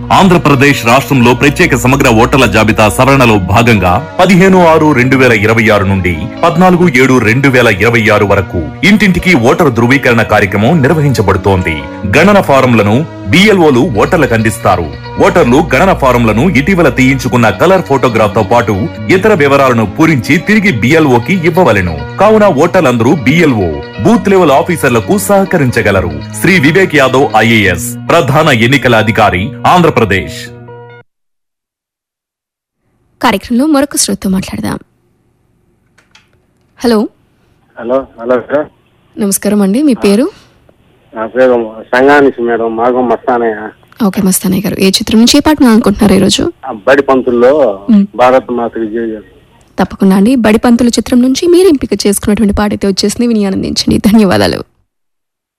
ఆంధ్రప్రదేశ్ రాష్ట్రంలో ప్రత్యేక సమగ్ర ఓటర్ల జాబితా సవరణలో భాగంగా పదిహేను ఆరు రెండు వేల ఇరవై ఆరు నుండి పద్నాలుగు ఏడు రెండు వేల ఇరవై ఆరు వరకు ఇంటింటికి ఓటరు ధృవీకరణ కార్యక్రమం నిర్వహించబడుతోంది గణన ఫారంలను బిఎల్ఓలు ఓటర్లకు అందిస్తారు ఓటర్లు గణన ఫారంలను ఇటీవల తీయించుకున్న కలర్ ఫోటోగ్రాఫ్ తో పాటు ఇతర వివరాలను పూరించి తిరిగి బిఎల్ఓకి ఇవ్వవలెను కావున ఓటర్లందరూ బిఎల్ఓ బూత్ లెవెల్ ఆఫీసర్లకు సహకరించగలరు శ్రీ వివేక్ యాదవ్ ఐఏఎస్ ప్రధాన ఎన్నికల అధికారి ఆంధ్రప్రదేశ్ కార్యక్రమంలో మరొక శ్రోతతో మాట్లాడదాం హలో హలో హలో సార్ నమస్కారం అండి మీ పేరు నా పేరు సంగానిసి మేడం మాగం మస్తానయ్య ఓకే మస్తానయ్య గారు ఏ చిత్రం నుంచి ఏ పాట అనుకుంటున్నారు ఈరోజు ఆ బడి పంతుల్లో మ్. భారత్ మాతకి జయ తప్పకుండా అండి బడి పంతుల చిత్రం నుంచి మీరు ఎంపిక చేసుకున్నటువంటి పాట అయితే వచ్చేసింది విని ఆనందించండి ధన్యవాదాలు